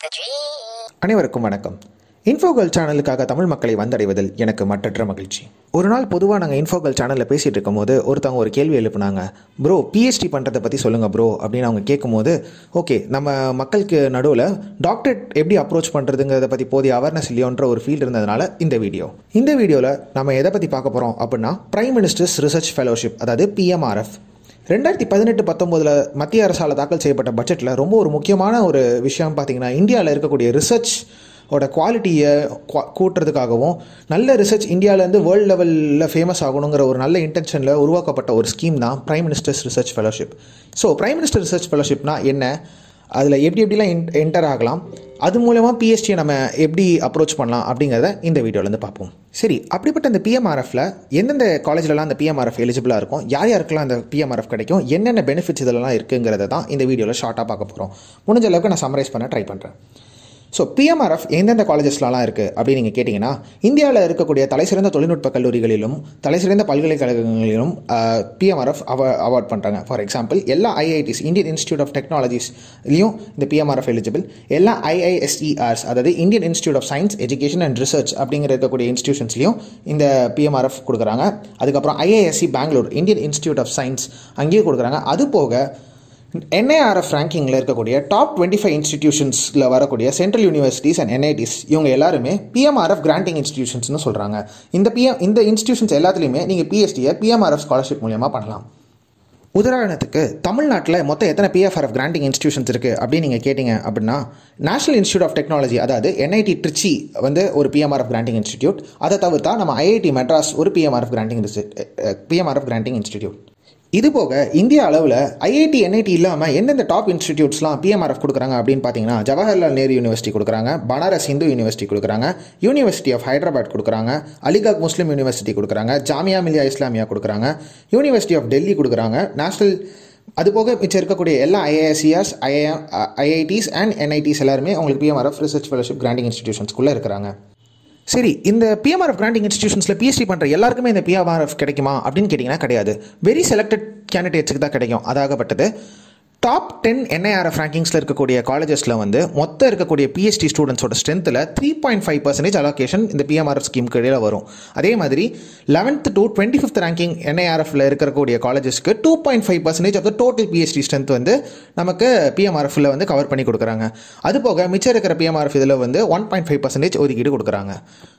the dream. அனைவருக்கும் வணக்கம் இன்ஃபோகல் சேனலுக்காக தமிழ் மக்களை வந்தடைவதில் எனக்கு மற்றற்ற மகிழ்ச்சி ஒரு நாள் பொதுவாக நாங்கள் இன்ஃபோகல் சேனலில் பேசிகிட்டு இருக்கும்போது ஒருத்தவங்க ஒரு கேள்வி எழுப்புனாங்க ப்ரோ பிஹெச்டி பண்ணுறதை பற்றி சொல்லுங்கள் ப்ரோ அப்படின்னு அவங்க கேட்கும்போது ஓகே நம்ம மக்களுக்கு நடுவில் டாக்டரேட் எப்படி அப்ரோச் பண்ணுறதுங்கிறத பற்றி போதிய அவேர்னஸ் இல்லையோன்ற ஒரு ஃபீல்டு இருந்ததுனால இந்த வீடியோ இந்த வீடியோவில் நம்ம எதை பற்றி பார்க்க போகிறோம் அப்படின்னா பிரைம் மினிஸ்டர்ஸ் ரிசர்ச் ஃபெலோஷிப் அதாவது பிஎம்ஆர்எஃப் ரெண்டாயிரத்தி பதினெட்டு பத்தொம்போதில் மத்திய அரசால் தாக்கல் செய்யப்பட்ட பட்ஜெட்டில் ரொம்ப ஒரு முக்கியமான ஒரு விஷயம் பார்த்தீங்கன்னா இந்தியாவில் இருக்கக்கூடிய ரிசர்ச் ஓட குவாலிட்டியை கூட்டுறதுக்காகவும் நல்ல ரிசர்ச் இந்தியாவிலேருந்து வேர்ல்டு லெவலில் ஃபேமஸ் ஆகணுங்கிற ஒரு நல்ல இன்டென்ஷனில் உருவாக்கப்பட்ட ஒரு ஸ்கீம் தான் prime minister's research fellowship so prime minister research ஃபெலோஷிப்னா என்ன அதில் எப்படி எப்படிலாம் என்டர் ஆகலாம் அது மூலமாக பிஎஸ்டியை நம்ம எப்படி அப்ரோச் பண்ணலாம் அப்படிங்கிறத இந்த வீடியோலேருந்து பார்ப்போம் சரி அப்படிப்பட்ட இந்த பிஎம்ஆர்எஃப்ல எந்தெந்த காலேஜ்லலாம் அந்த பிஎம்ஆர்எஃப் எலிஜிபிளாக இருக்கும் யார் யாருக்கெல்லாம் அந்த பிஎம்ஆர்எஃப் கிடைக்கும் என்னென்ன பெனிஃபிட்ஸ் இதெல்லாம் இருக்குங்கிறத தான் இந்த வீடியோவில் ஷார்ட்டாக பார்க்க போகிறோம் முடிஞ்ச அளவுக்கு நான் சம்மரைஸ் பண்ண ட்ரை பண்ணுறேன் ஸோ பிஎம்ஆர்எஃப் எந்தெந்த காலேஜஸ்லாம் இருக்குது அப்படின்னு நீங்கள் கேட்டிங்கன்னா இந்தியாவில் இருக்கக்கூடிய தலைசிறந்த தொழில்நுட்ப கல்லூரிகளிலும் தலைசிறந்த பல்கலைக்கழகங்களிலும் பிஎம்ஆர்எஃப் அவ அவார்ட் பண்ணுறாங்க ஃபார் எக்ஸாம்பிள் எல்லா ஐஐடிஸ் இந்தியன் இன்ஸ்டியூட் ஆஃப் டெக்னாலஜிஸ்லையும் இந்த பிஎம்ஆர்எஃப் எலிஜிபிள் எல்லா ஐஐஎஸ்இஆர்ஸ் அதாவது Indian institute of science education and research அப்படிங்கிற இருக்கக்கூடிய இன்ஸ்டியூஷன்ஸ்லையும் இந்த பிஎம்ஆர்எஃப் கொடுக்குறாங்க அதுக்கப்புறம் IISc Bangalore Indian institute of science அங்கேயும் கொடுக்குறாங்க அது போக என்ஐஆர்எஃப் ரேங்கிங்கில் இருக்கக்கூடிய டாப் டுவெண்ட்டி ஃபைவ் இன்ஸ்டிடியூஷன்ஸில் வரக்கூடிய சென்ட்ரல் யூனிவர்சிட்டிஸ் அண்ட் என்ஐடிஸ் இவங்க எல்லாருமே பிஎம்ஆர்எஃப் கிராண்டிங் இன்ஸ்டிடியூஷன்ஸ்னு சொல்கிறாங்க இந்த பிஎம் இந்த இன்ஸ்டியூஷன்ஸ் எல்லாத்துலேயுமே நீங்கள் பிஎஸ்டியை பிஎம்ஆர்எஃப் ஸ்காலர்ஷிப் மூலியமாக பண்ணலாம் உதாரணத்துக்கு தமிழ்நாட்டில் மொத்தம் எத்தனை பிஎஃப்ஆர்எஃப் கிராண்டிங் இன்ஸ்டியூஷன்ஸ் இருக்குது அப்படின்னு நீங்கள் கேட்டிங்க அப்படின்னா நேஷனல் இன்ஸ்டியூட் ஆஃப் டெக்னாலஜி அதாவது என்ஐடி ட்ரிச்சி வந்து ஒரு பிஎம்ஆர்எஃப் கிராண்டிங் இன்ஸ்டிடியூட் அதை தவிர்த்தா நம்ம ஐஐடி மெட்ராஸ் ஒரு PMRF granting PMRF granting institute இது போக இந்திய அளவில் ஐஐடி என்ஐடி இல்லாமல் எந்தெந்த டாப் இன்ஸ்டிடியூட்ஸ்லாம் பிஎம்ஆர்எஃப் கொடுக்குறாங்க அப்படின்னு பார்த்தீங்கன்னா ஜவஹர்லால் நேரு யூனிவர்சிட்டி கொடுக்குறாங்க பனாரஸ் இந்து யூனிவர்சிட்டி கொடுக்குறாங்க யூனிவர்சிட்டி ஆஃப் ஹைதராபாத் கொடுக்குறாங்க அலிகாக் முஸ்லீம் யூனிவர்சிட்டி கொடுக்குறாங்க ஜாமியா மிலியா இஸ்லாமியா கொடுக்குறாங்க யூனிவர்சிட்டி ஆஃப் டெல்லி கொடுக்குறாங்க நேஷனல் அது போக மிச்சம் இருக்கக்கூடிய எல்லா IASCRs IAM IITs and NITs எல்லாருமே உங்களுக்கு பிஎம்ஆர்எஃப் ரிசர்ச் ஃபெலோஷிப் கிராண்டிங் இன்ஸ்டிடியூஷன்ஸ்குள்ளே இருக்கிறாங்க சரி இந்த பிஎம்ஆர்எஃப் கிராண்டிங் இன்ஸ்டியூஷன்ஸில் பிஎஸ்டி பண்ணுற எல்லாருக்குமே இந்த பிஎம்ஆர்எஃப் கிடைக்குமா அப்படின்னு கேட்டிங்கன்னா கிடையாது வெரி செலக்டட் கேண்டிடேட்ஸுக்கு தான் கிடைக்கும் அதாகப்பட்டது டாப் டென் என்ஐஆர்எஃப் ரேங்கிங்ஸில் இருக்கக்கூடிய காலேஜஸில் வந்து மொத்தம் இருக்கக்கூடிய பிஎஸ்டி ஸ்டூடெண்ட்ஸோட ஸ்ட்ரென்த்தில் three point five percentage allocation இந்த பிஎம்ஆர்எஃப் ஸ்கீமுக்கு இடையில வரும் அதே மாதிரி eleventh to twenty fifth ranking என்ஐஆர்எஃப்ல இருக்கக்கூடிய காலேஜஸ்க்கு two point five percentage of the total PhD strength வந்து நமக்கு பிஎம்ஆர்எஃப்ல வந்து கவர் பண்ணி கொடுக்குறாங்க அது போக மிச்சம் இருக்கிற பிஎம்ஆர்எஃப் இதில் வந்து ஒன் பாயிண்ட் ஃபைவ் பர்சன்டேஜ் ஒதுக்கீடு கொடுக்குறாங்க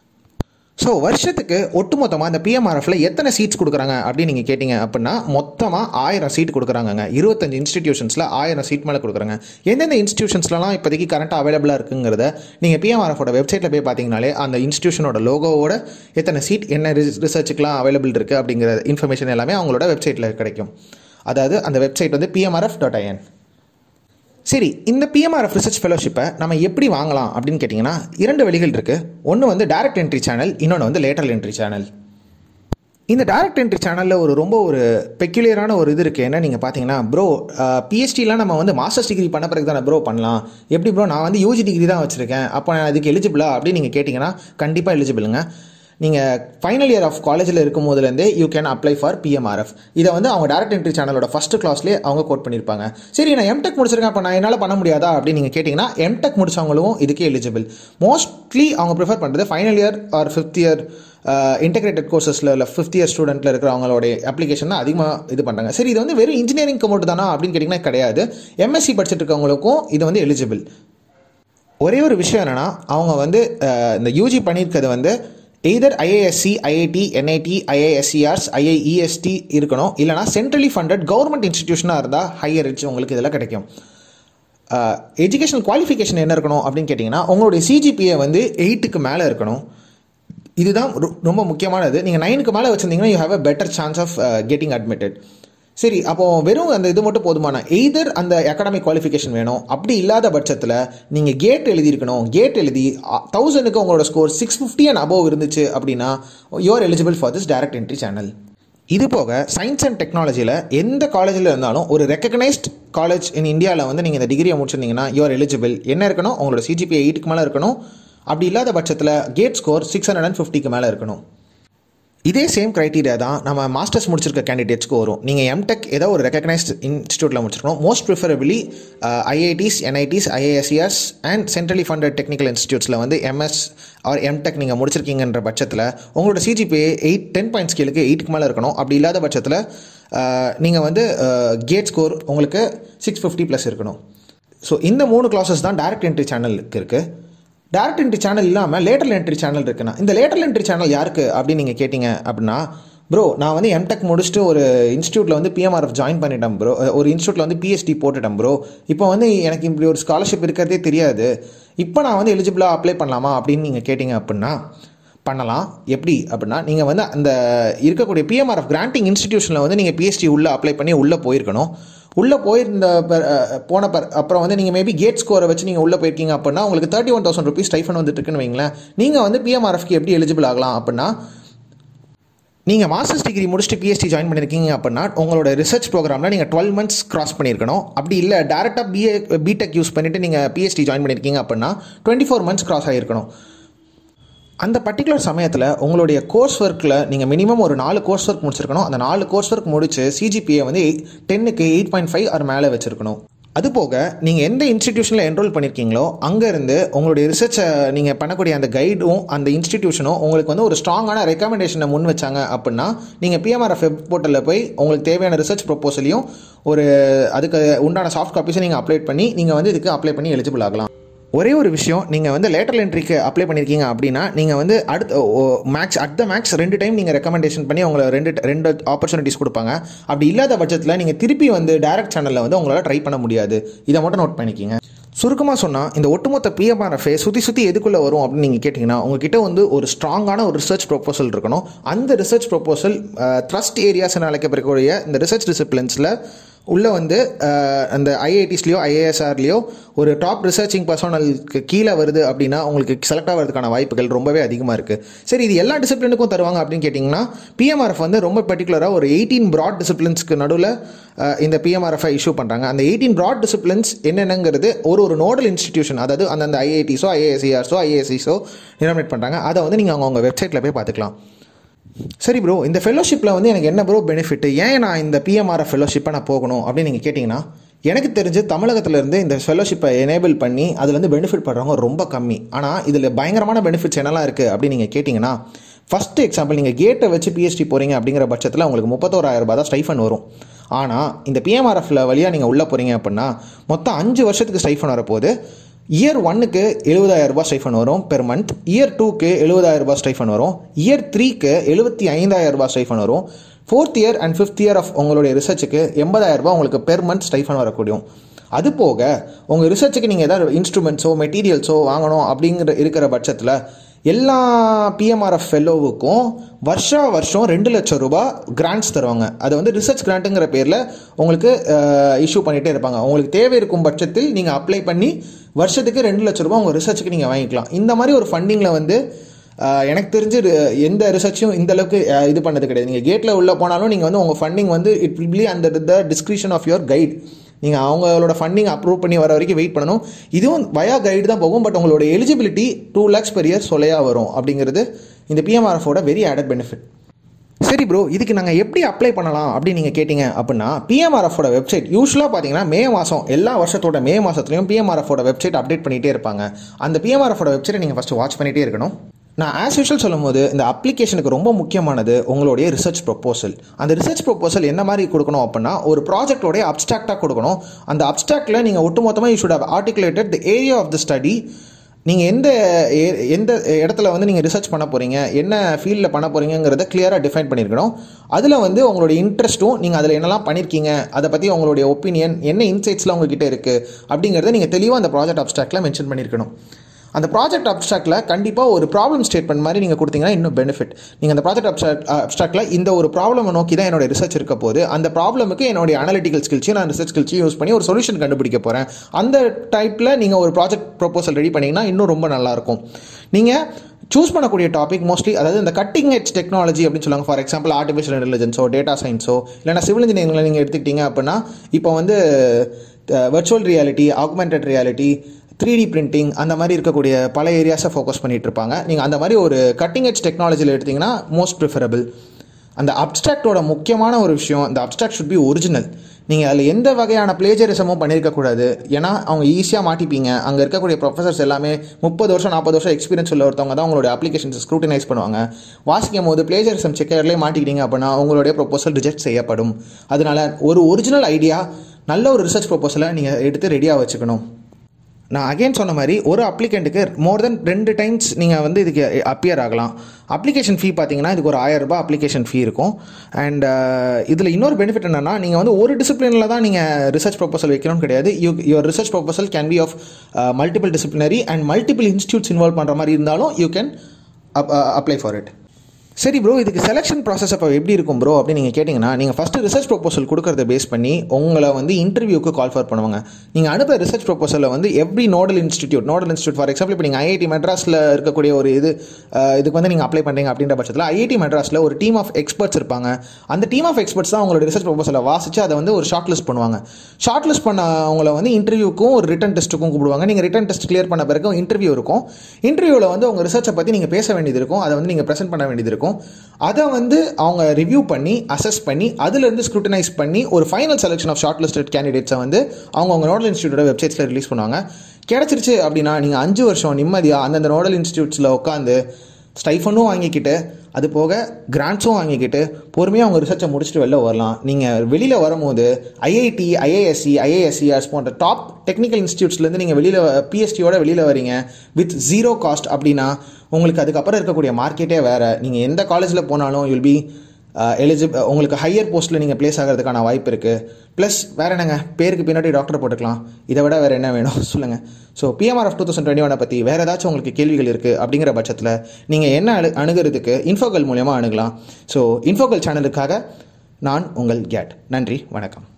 ஸோ வருஷத்துக்கு ஒட்டுமொத்தமாக இந்த பிஎம்ஆர்எஃப்ல எத்தனை சீட்ஸ் கொடுக்குறாங்க அப்படின்னு நீங்கள் கேட்டிங்க அப்படின்னா மொத்தமாக ஆயிரம் சீட் கொடுக்குறாங்க இருபத்தஞ்சு இன்ஸ்டிடியூஷன்ஸில் ஆயிரம் சீட் மேலே கொடுக்குறாங்க எந்தெந்த இன்ஸ்டியூஷன்ஸ்லாம் இப்போதைக்கு கரண்ட்டாக அவைலபிளாக இருக்குங்கிறத நீங்கள் பிஎம்ஆர்எஃபோட வெப்சைட்டில் போய் பார்த்தீங்கனாலே அந்த இன்ஸ்டியூஷனோட லோகோவோட எத்தனை சீட் என்ன ரிசர்ச்சுக்கெலாம் அவைலபிள் இருக்குது அப்படிங்கிற இன்ஃபர்மேஷன் எல்லாமே அவங்களோட வெப்சைட்டில் கிடைக்கும் அதாவது அந்த வெப்சைட் வந்து பிஎம்ஆர்எஃப் டாட் ஐஎன் சரி இந்த பிஎம்ஆர்எஃப் ரிசர்ச் ஃபெலோஷிப்பை நம்ம எப்படி வாங்கலாம் அப்படின்னு கேட்டிங்கன்னா இரண்டு வழிகள் இருக்குது ஒன்று வந்து டைரக்ட் என்ட்ரி சேனல் இன்னொன்று வந்து லேட்டரல் என்ட்ரி சேனல் இந்த டைரக்ட் என்ட்ரி சேனலில் ஒரு ரொம்ப ஒரு பெக்யூலியரான ஒரு இது இருக்குது என்ன நீங்கள் பார்த்தீங்கன்னா ப்ரோ பிஎஸ்டிலாம் நம்ம வந்து மாஸ்டர்ஸ் டிகிரி பண்ண பிறகு தானே ப்ரோ பண்ணலாம் எப்படி ப்ரோ நான் வந்து யூஜி டிகிரி தான் வச்சுருக்கேன் அப்போ நான் அதுக்கு எலிஜிபிளா அப்படின்னு நீங்கள் கேட்டிங்கன்னா கண்டிப்பாக எலிஜிபிளுங்க நீங்கள் ஃபைனல் இயர் ஆஃப் காலேஜில் இருக்கும் போதுலேருந்தே you can apply for PMRF இதை வந்து அவங்க டேரக்ட் என்ட்ரி சேனலோட ஃபஸ்ட் கிளாஸ்லேயே அவங்க கோட் பண்ணியிருப்பாங்க சரி நான் எம்டெக் முடிச்சிருக்கேன் அப்போ நான் என்னால் பண்ண முடியாதா அப்படின்னு நீங்கள் கேட்டிங்கன்னா எம்டெக் முடிச்சவங்களும் இதுக்கே எலிஜிபிள் மோஸ்ட்லி அவங்க ப்ரிஃபர் பண்ணுறது final year or fifth year integrated கோர்சஸில் இல்லை ஃபிஃப்த் இயர் ஸ்டூடெண்ட்டில் இருக்கிறவங்களோட அப்ளிகேஷன் தான் அதிகமாக இது பண்ணுறாங்க சரி இது வந்து வெறும் இன்ஜினியரிங்க்கு மட்டும் தானா அப்படின்னு கேட்டிங்கன்னா கிடையாது எம்எஸ்சி படிச்சுட்டு இருக்கவங்களுக்கும் இது வந்து எலிஜிபிள் ஒரே ஒரு விஷயம் என்னென்னா அவங்க வந்து இந்த யூஜி பண்ணியிருக்கிறது வந்து either IISc IIT NIT IASCRs IIEST இருக்கணும் இல்லைனா சென்ட்ரலி ஃபண்டட் கவர்மெண்ட் இன்ஸ்டிடியூஷனாக இருந்தால் ஹையர் எட்ஜ் உங்களுக்கு இதெல்லாம் கிடைக்கும் எஜுகேஷனல் குவாலிஃபிகேஷன் என்ன இருக்கணும் அப்படின்னு கேட்டிங்கன்னா உங்களுடைய சிஜிபிஏ வந்து எயிட்டுக்கு மேலே இருக்கணும் இதுதான் ரொம்ப முக்கியமானது நீங்கள் நைனுக்கு மேலே வச்சுருந்தீங்கன்னா you have a better chance of getting admitted சரி அப்போ வெறும் அந்த இது மட்டும் போதுமான எய்தர் அந்த அகாடமிக் குவாலிஃபிகேஷன் வேணும் அப்படி இல்லாத பட்சத்தில் நீங்கள் கேட் எழுதியிருக்கணும் கேட் எழுதி தௌசண்ட்க்கு உங்களோட score six fifty and above இருந்துச்சு அப்படின்னா you're eligible for this direct entry channel இது போக சயின்ஸ் அண்ட் டெக்னாலஜியில் எந்த காலேஜில் இருந்தாலும் ஒரு ரெக்கக்னைஸ்ட் காலேஜ் இன் இந்தியாவில் வந்து நீங்கள் இந்த டிகிரியை முடிச்சிருந்தீங்கன்னா யூஆர் எலிஜிபிள் என்ன இருக்கணும் உங்களோட சிஜிபி எயிட்டுக்கு மேலே இருக்கணும் அப்படி இல்லாத பட்சத்தில் GATE score six hundred and ஃபிஃப்டிக்கு மேலே இருக்கணும் இதே சேம் க்ரைட்டீரியா தான் நம்ம மாஸ்டர்ஸ் முடிச்சிருக்க கேண்டிடேட்ஸ்க்கு வரும் நீங்கள் எம்டெக் ஏதோ ஒரு ரெக்கக்னைஸ்ட் இன்ஸ்டியூட்டில் முடிச்சிருக்கணும் மோஸ்ட் ப்ரிஃபரபிளி ஐஐடிஸ் என்ஐடிஸ் ஐஏஎஸ்சிஎஸ் அண்ட் சென்ட்ரலி ஃபண்டட் டெக்னிக்கல் இன்ஸ்டியூட்ஸில் வந்து எம்எஸ் ஆர் எம்டெக் நீங்கள் முடிச்சிருக்கீங்கன்ற பட்சத்தில் உங்களோட சிஜிபிஏ எயிட் டென் பாயிண்ட் ஸ்கேலுக்கு எயிட்டுக்கு மேலே இருக்கணும் அப்படி இல்லாத பட்சத்தில் நீங்கள் வந்து கேட் ஸ்கோர் உங்களுக்கு சிக்ஸ் ஃபிஃப்டி ப்ளஸ் இருக்கணும் ஸோ இந்த மூணு கிளாஸஸ் தான் டேரக்ட் என்ட்ரி சேனலுக்கு இருக்குது டேரக்ட் என்ட்ரி சேனல் இல்லாமல் லேட்டரல் என்ட்ரி சேனல் இருக்குண்ணா இந்த லேட்டரல் என்ட்ரி சேனல் யாருக்கு அப்படின்னு நீங்கள் கேட்டிங்க அப்படின்னா ப்ரோ நான் வந்து எம்டெக் முடிச்சுட்டு ஒரு இன்ஸ்டியூட்டில் வந்து பிஎம்ஆர்எஃப் ஜாயின் பண்ணிட்டேன் ப்ரோ ஒரு இன்ஸ்டியூட்டில் வந்து பிஎஸ்டி போட்டுட்டேன் ப்ரோ இப்போ வந்து எனக்கு இப்படி ஒரு ஸ்காலர்ஷிப் இருக்கிறதே தெரியாது இப்போ நான் வந்து எலிஜிபிளாக அப்ளை பண்ணலாமா அப்படின்னு நீங்கள் கேட்டிங்க அப்படின்னா பண்ணலாம் எப்படி அப்படின்னா நீங்கள் வந்து அந்த இருக்கக்கூடிய பிஎம்ஆர்எஃப் கிராண்டிங் இன்ஸ்டிடியூஷனில் வந்து நீங்கள் பிஎஸ்டி உள்ளே அப்ளை பண்ணி உள்ளே போயிருக்கணும் உள்ளே போயிருந்த ப- அஹ் போன பர் அப்புறம் வந்து நீங்கள் மேபி கேட் ஸ்கோரை வச்சு நீங்கள் உள்ளே போயிருக்கீங்க அப்படின்னா உங்களுக்கு thirty one thousand rupees stipend வந்துட்டு இருக்குன்னு வைங்களேன் நீங்கள் வந்து பிஎம்ஆர்எஃப்க்கு எப்படி எலிஜிபிள் ஆகலாம் அப்படின்னா நீங்கள் மாஸ்டர்ஸ் டிகிரி முடிச்சுட்டு பிஎஸ்டி ஜாயின் பண்ணியிருக்கீங்க அப்படின்னா உங்களோட ரிசர்ச் ப்ரோக்ராமில் நீங்கள் டுவெல் மந்த்ஸ் கிராஸ் பண்ணியிருக்கணும் அப்படி இல்லை டேரெக்டாக பிஏ பிடெக் யூஸ் பண்ணிவிட்டு நீங்கள் பிஎஸ்டி ஜாயின் பண்ணியிருக்கீங்க அப்படின்னா டுவெண்ட்டி ஃபோர் மந்த்ஸ் கிராஸ் ஆகிருக்கணும் அந்த பர்டிகுலர் சமயத்தில் உங்களுடைய கோர்ஸ் ஒர்க்கில் நீங்கள் மினிமம் ஒரு நாலு கோர்ஸ் ஒர்க் முடிச்சிருக்கணும் அந்த நாலு கோர்ஸ் ஒர்க் முடிச்சு சிஜிபிஏ வந்து டென்னுக்கு எயிட் பாயிண்ட் ஃபைவ் அது மேலே வச்சிருக்கணும் அது போக நீங்கள் எந்த இன்ஸ்டிடியூஷனில் என்ரோல் பண்ணியிருக்கீங்களோ அங்கேருந்து உங்களுடைய ரிசர்ச்சை நீங்கள் பண்ணக்கூடிய அந்த கைடும் அந்த இன்ஸ்டிடியூஷனும் உங்களுக்கு வந்து ஒரு ஸ்ட்ராங்கான ரெக்கமெண்டேஷனை முன் வச்சாங்க அப்படின்னா நீங்கள் பிஎம்ஆர்எஃப் வெப் போர்ட்டலில் போய் உங்களுக்கு தேவையான ரிசர்ச் ப்ரொப்போசலையும் ஒரு அதுக்கு உண்டான சாஃப்ட் காப்பீஸை நீங்கள் அப்ளை பண்ணி நீங்கள் வந்து இதுக்கு அப்ளை பண்ணி எலிஜிபிள் ஆகலாம் ஒரே ஒரு விஷயம் நீங்கள் வந்து லேட்டரல் என்ட்ரிக்கு அப்ளை பண்ணியிருக்கீங்க அப்படின்னா நீங்கள் வந்து அடுத்த மேக்ஸ் அட் த மேக்ஸ் ரெண்டு டைம் நீங்கள் ரெக்கமெண்டேஷன் பண்ணி உங்களை ரெண்டு ரெண்டு ஆப்பர்ச்சுனிட்டிஸ் கொடுப்பாங்க அப்படி இல்லாத பட்சத்தில் நீங்கள் திருப்பி வந்து டைரக்ட் சேனலில் வந்து உங்களால் ட்ரை பண்ண முடியாது இதை மட்டும் நோட் பண்ணிக்கிங்க சுருக்கமாக சொன்னால் இந்த ஒட்டுமொத்த பிஎம்ஆர்எஃபே சுற்றி சுற்றி எதுக்குள்ளே வரும் அப்படின்னு நீங்கள் கேட்டிங்கன்னா உங்ககிட்ட வந்து ஒரு ஸ்ட்ராங்கான ஒரு ரிசர்ச் ப்ரொப்போசல் இருக்கணும் அந்த ரிசர்ச் ப்ரொப்போசல் த்ரஸ்ட் ஏரியாஸ்னு அழைக்கப்படக்கூடிய இந்த ரிசர்ச் டிசிப்ளின்ஸில் உள்ளே வந்து அஹ், அந்த ஐஐடிஸ்லையோ ஐஏஎஸ்ஆர்லேயோ ஒரு டாப் ரிசர்ச்சிங் பர்சனலுக்கு கீழே வருது அப்படின்னா உங்களுக்கு செலக்ட் ஆகிறதுக்கான வாய்ப்புகள் ரொம்பவே அதிகமாக இருக்குது சரி இது எல்லா டிசிப்ளினுக்கும் தருவாங்க அப்படின்னு கேட்டிங்கன்னா பிஎம்ஆர்எஃப் வந்து ரொம்ப பர்டிகுலராக ஒரு எயிட்டீன் ப்ராட் டிசிப்ளின்ஸ்க்கு நடுவில் இந்த பிஎம்ஆர்எஃப்ஐ இஷ்யூ பண்ணுறாங்க அந்த எயிட்டீன் ப்ராட் டிசிப்ளின்ஸ் என்னென்னங்கிறது ஒரு ஒரு நோடல் இன்ஸ்டிடியூஷன் அதாவது அந்தந்த ஐஐடிஸோ ஐஏஎஸ்சிஆர்ஸோ ஐஏஎஸ்சிஸோ நிராமினேட் பண்ணுறாங்க அதை வந்து நீங்கள் அவங்க அவங்க வெப்சைட்டில் போய் பார்த்துக்கலாம் சரி ப்ரோ இந்த ஃபெலோஷிப்பில் வந்து எனக்கு என்ன ப்ரோ பெனிஃபிட் ஏன் நான் இந்த பிஎம்ஆர்எஃப் ஃபெலோஷிப்பை நான் போகணும் அப்படின்னு நீங்கள் கேட்டிங்கன்னா எனக்கு தெரிஞ்சு தமிழகத்துல இருந்து இந்த ஃபெலோஷிப்பை எனேபிள் பண்ணி அதுலேருந்து பெனிஃபிட் படுறவங்க ரொம்ப கம்மி ஆனால் இதில் பயங்கரமான பெனிஃபிட்ஸ் என்னெல்லாம் இருக்குது அப்படின்னு நீங்கள் கேட்டிங்கன்னா ஃபஸ்ட் எக்ஸாம்பிள் நீங்கள் கேட்டை வச்சு பிஎஸ்டி போகிறீங்க அப்படிங்கிற பட்சத்தில் உங்களுக்கு முப்பத்தோராயிரம் ரூபாய் தான் ஸ்டைஃபன் வரும் ஆனால் இந்த பிஎம்ஆர்எஃப்ல வழியாக நீங்கள் உள்ளே போகிறீங்க அப்படின்னா மொத்தம் அஞ்சு வருஷத்துக்கு ஸ்டைஃபன் வரப்போகுது இயர் ஒன்னுக்கு எழுபதாயிரம் ரூபாய் ஸ்டைஃபன் வரும் பெர் மந்த் இயர் டூக்கு எழுபதாயிரம் ரூபாய் ஸ்டைஃபன் வரும் இயர் த்ரீக்கு எழுபத்தி ஐந்தாயிரம் ரூபாய் ஸ்டைஃபன் வரும் fourth year and fifth year of உங்களுடைய ரிசர்ச்சுக்கு எண்பதாயிரம் ரூபாய் உங்களுக்கு பெர் மந்த் ஸ்டைஃபன் வரக்கூடியும் அது போக உங்கள் ரிசர்ச்சுக்கு நீங்கள் ஏதாவது இன்ஸ்ட்ருமெண்ட்ஸோ மெட்டீரியல்ஸோ வாங்கணும் அப்படிங்கிற இருக்கிற பட்சத்தில் எல்லா பிஎம்ஆர்எஃப் ஃபெல்லோவுக்கும் வருஷா வருஷம் ரெண்டு லட்சம் ரூபாய் கிராண்ட்ஸ் தருவாங்க அது வந்து ரிசர்ச் கிராண்ட்டுங்கிற பேரில் உங்களுக்கு இஷ்யூ பண்ணிகிட்டே இருப்பாங்க உங்களுக்கு தேவை இருக்கும் பட்சத்தில் நீங்கள் அப்ளை பண்ணி வருஷத்துக்கு ரெண்டு லட்சம் ரூபாய் உங்கள் ரிசர்ச்சுக்கு நீங்கள் வாங்கிக்கலாம் இந்த மாதிரி ஒரு ஃபண்டிங்கில் வந்து அஹ், எனக்கு தெரிஞ்சு ரி- எந்த ரிசர்ச்சும் இந்த அளவுக்கு அஹ், இது பண்ணது கிடையாது நீங்கள் கேட்டில் உள்ளே போனாலும் நீங்கள் வந்து உங்கள் ஃபண்டிங் வந்து இட் வில் பி அந்த the description of your guide நீங்கள் அவங்களோட ஃபண்டிங் அப்ரூவ் பண்ணி வர வரைக்கும் வெயிட் பண்ணணும் இதுவும் வயா கைடு தான் போகும் பட் உங்களோட eligibility two lakhs per year சொலையா வரும் அப்படிங்கிறது இந்த பிஎம்ஆர்எஃபோட வெரி ஆடட் பெனிஃபிட் சரி ப்ரோ இதுக்கு நாங்கள் எப்படி அப்ளை பண்ணலாம் அப்படின்னு நீங்கள் கேட்டிங்க அப்படின்னா பிஎம்ஆர்எஃபோட வெப்சைட் யூஸ்வலாக பார்த்தீங்கன்னா மே மாதம் எல்லா வருஷத்தோட மே மாதத்துலையும் பிஎம்ஆர்எஃபோட வெப்சைட் அப்டேட் பண்ணிகிட்டே இருப்பாங்க அந்த பிஎம்ஆர்எஃபோட வெப்சைட்டை நீங்கள் ஃபஸ்ட்டு வாட்ச் பண்ணிகிட்டே இருக்கணும் நான் ஆஸ் யூஷுவல் சொல்லும்போது இந்த அப்ளிகேஷனுக்கு ரொம்ப முக்கியமானது உங்களுடைய ரிசர்ச் ப்ரொப்போசல் அந்த ரிசர்ச் ப்ரொப்போசல் என்ன மாதிரி கொடுக்கணும் அப்படின்னா ஒரு ப்ராஜெக்டோடைய அப்டாக்டாக கொடுக்கணும் அந்த அப்டாக்டில் நீங்கள் ஒட்டுமொத்தமாக you should have articulated the area of the study நீங்கள் எந்த ஏ- எந்த இடத்துல வந்து நீங்கள் ரிசர்ச் பண்ண போகிறீங்க என்ன ஃபீல்டில் பண்ண போகிறீங்கிறத கிளியராக டிஃபைன் பண்ணியிருக்கணும் அதில் வந்து உங்களுடைய இன்ட்ரெஸ்ட்டும் நீங்கள் அதில் என்னெல்லாம் பண்ணியிருக்கீங்க அதை பற்றி உங்களுடைய ஒப்பீனியன் என்ன இன்சைட்ஸ்லாம் உங்ககிட்ட இருக்குது அப்படிங்கிறத நீங்கள் தெளிவாக அந்த ப்ராஜெக்ட் அப்டாக்டில் மென்ஷன் பண்ணியிருக்கணும் அந்த ப்ராஜெக்ட் அப்ஸ்ட்ராக்டில் கண்டிப்பாக ஒரு ப்ராப்ளம் ஸ்டேட்மெண்ட் மாதிரி நீங்கள் கொடுத்தீங்கன்னா இன்னும் பெனிஃபிட் நீங்கள் அந்த ப்ராஜெக்ட் அப்ஸ்ட்ராக்ட் அப்ஸ்ட்ராக்டில் இந்த ஒரு ப்ராப்ளமை நோக்கி தான் என்னோட ரிசர்ச் இருக்க போது அந்த ப்ராப்ளமுக்கு என்னுடைய அனலிட்டிக்கல் ஸ்கில்ஸையும் நான் ரிசர்ச் ஸ்கில்ஸையும் யூஸ் பண்ணி ஒரு சொல்யூஷன் கண்டுபிடிக்க போகிறேன் அந்த டைப்பில் நீங்கள் ஒரு ப்ராஜெக்ட் ப்ரொபோசல் ரெடி பண்ணிங்கன்னா இன்னும் ரொம்ப நல்லாயிருக்கும் நீங்கள் சூஸ் பண்ணக்கூடிய டாபிக் மோஸ்ட்லி அதாவது இந்த கட்டிங் எட்ஜ் டெக்னாலஜி அப்படின்னு சொல்லுவாங்க ஃபார் எக்ஸாம்பிள் ஆர்டிஃபிஷியல் இன்டெலிஜென்ஸோ டேட்டா சயின்ஸோ இல்லைனா சிவில் இன்ஜினியரிங்கில் நீங்கள் எடுத்துக்கிட்டீங்க அப்படின்னா இப்போ வந்து virtual reality augmented reality three D printing அந்த மாதிரி இருக்கக்கூடிய பல ஏரியாஸை ஃபோக்கஸ் பண்ணிட்டு இருப்பாங்க நீங்கள் அந்த மாதிரி ஒரு கட்டிங் எட்ஜ் டெக்னாலஜியில் எடுத்தீங்கன்னா மோஸ்ட் ப்ரிஃபரபிள் அந்த அப்ட்ராக்டோட முக்கியமான ஒரு விஷயம் அந்த அப்ட்ராக்ட் ஷுட் பி ஒரிஜினல் நீங்கள் அதில் எந்த வகையான பிளேஜரிசமும் பண்ணியிருக்கக்கூடாது ஏன்னா அவங்க ஈஸியாக மாட்டிப்பீங்க அங்கே இருக்கக்கூடிய ப்ரொஃபசர்ஸ் எல்லாமே முப்பது வருஷம் நாற்பது வருஷம் எக்ஸ்பீரியன்ஸ் உள்ள ஒருத்தவங்க தான் உங்களுடைய அப்ளிகேஷன்ஸ் ஸ்க்ரூட்டினைஸ் பண்ணுவாங்க வாசிக்கும் போது பிளேஜரிசம் செக்கர்லேயே மாட்டிக்கிட்டீங்க அப்படின்னா உங்களுடைய ப்ரொபோசல் ரிஜெக்ட் செய்யப்படும் அதனால ஒரு ஒரிஜினல் ஐடியா நல்ல ஒரு ரிசர்ச் ப்ரொபோசலை நீங்கள் எடுத்து ரெடியாக வச்சுக்கணும் நான் அகைன் சொன்ன மாதிரி ஒரு அப்ளிகண்ட்டுக்கு மோர் தென் ரெண்டு டைம்ஸ் நீங்கள் வந்து இதுக்கு அப்பியர் ஆகலாம் அப்ளிகேஷன் ஃபீ பார்த்தீங்கன்னா இதுக்கு ஒரு ஆயிரம் ரூபாய் அப்ளிகேஷன் ஃபீ இருக்கும் அண்ட் இதில் இன்னொரு பெனிஃபிட் என்னன்னா நீங்கள் வந்து ஒரு டிசிப்ளினில் தான் நீங்கள் ரிசர்ச் ப்ரொபோசல் வைக்கணும்னு கிடையாது you your research proposal can be of multiple disciplinary and multiple institutes involve பண்ணுற மாதிரி இருந்தாலும் you can apply for it சரி ப்ரோ இதுக்கு செலெக்ஷன் ப்ராசஸ் அப்போ எப்படி இருக்கும் ப்ரோ அப்படின்னு நீங்கள் கேட்டிங்கன்னா நீங்கள் ஃபஸ்ட்டு ரிசர்ச் ப்ரொபோசல் கொடுக்கறத பேஸ் பண்ணி உங்களை வந்து இன்டர்வியூக்கு கால் ஃபார் பண்ணுவாங்க நீங்கள் அனுப்புற ரிசர்ச் ப்ரொபோசலில் வந்து every nodal institute nodal institute for example இப்போ நீங்கள் ஐஐடி மெட்ராஸில் இருக்கக்கூடிய ஒரு இது அஹ், இதுக்கு வந்து நீங்கள் அப்ளை பண்ணுறீங்க அப்படின்ற பட்சத்தில் ஐஐடி மெட்ராஸில் ஒரு டீம் ஆஃப் எக்ஸ்பர்ட்ஸ் இருப்பாங்க அந்த டீம் ஆஃப் எக்ஸ்பர்ட்ஸ் தான் உங்களோட ரிசர்ச் ப்ரொபோசலை வாசித்து அதை வந்து ஒரு ஷார்ட் லிஸ்ட் பண்ணுவாங்க ஷார்ட் லிஸ்ட் பண்ண அவங்கள வந்து இன்டர்வியூக்கும் ஒரு ரிட்டன் டெஸ்ட்டுக்கும் கூப்பிடுவாங்க நீங்கள் ரிட்டன் டெஸ்ட் கிளியர் பண்ண பிறகு இன்டர்வியூ இருக்கும் இன்டர்வியூவில் வந்து உங்கள் ரிசர்ச்சை பற்றி நீங்கள் பேச வேண்டியது இருக்கும் அதை வந்து நீங்கள் ப்ரெசென்ட் பண்ண வேண்டியது இருக்கும் அதை வந்து அவங்க ரிவ்யூ பண்ணி அசஸ் பண்ணி அதுலேருந்து ஸ்க்ரூட்டனைஸ் பண்ணி ஒரு final selection of shortlisted கேண்டிடேட்ஸை வந்து அவங்க அவங்க நோடல் இன்ஸ்டியூட்டோட வெப்சைட்ஸில் ரிலீஸ் பண்ணுவாங்க கிடச்சிருச்சு அப்படின்னா நீங்கள் அஞ்சு வருஷம் நிம்மதியாக அந்தந்த நோடல் இன்ஸ்டியூட்ஸில் உட்காந்து ஸ்டைஃபனும் வாங்கிக்கிட்டு அது போக கிராண்ட்ஸும் வாங்கிக்கிட்டு பொறுமையாக அவங்க ரிசர்ச்சை முடிச்சுட்டு வெளில வரலாம் நீங்கள் வெளியில் வரும்போது ஐஐடி ஐஏஎஸ்சி ஐஏஎஸ்சிஆர்ஸ் போன்ற டாப் டெக்னிக்கல் இன்ஸ்டியூட்ஸ்லேருந்து நீங்கள் வெளியில் பிஎஸ்டியோட வெளியில் வரீங்க வித் ஜீரோ காஸ்ட் அப்படின்னா உங்களுக்கு அதுக்கப்புறம் இருக்கக்கூடிய மார்க்கெட்டே வேறு நீங்கள் எந்த காலேஜில் போனாலும் யுல் பி எலிஜிபிள் உங்களுக்கு ஹையர் போஸ்ட்டில் நீங்கள் ப்ளேஸ் ஆகிறதுக்கான வாய்ப்பு இருக்குது ப்ளஸ் வேறு என்னங்க பேருக்கு பின்னாடி டாக்டர் போட்டுக்கலாம் இதை விட வேறு என்ன வேணும் சொல்லுங்கள் so PMRF two thousand twenty ஒனை பற்றி வேறு ஏதாச்சும் உங்களுக்கு கேள்விகள் இருக்குது அப்படிங்கிற பட்சத்தில் நீங்கள் என்ன அணு அணுகிறதுக்கு இன்ஃபோகல் மூலியமாக அணுகலாம் ஸோ இன்ஃபோகல் சேனலுக்காக நான் உங்கள் கேட் நன்றி வணக்கம்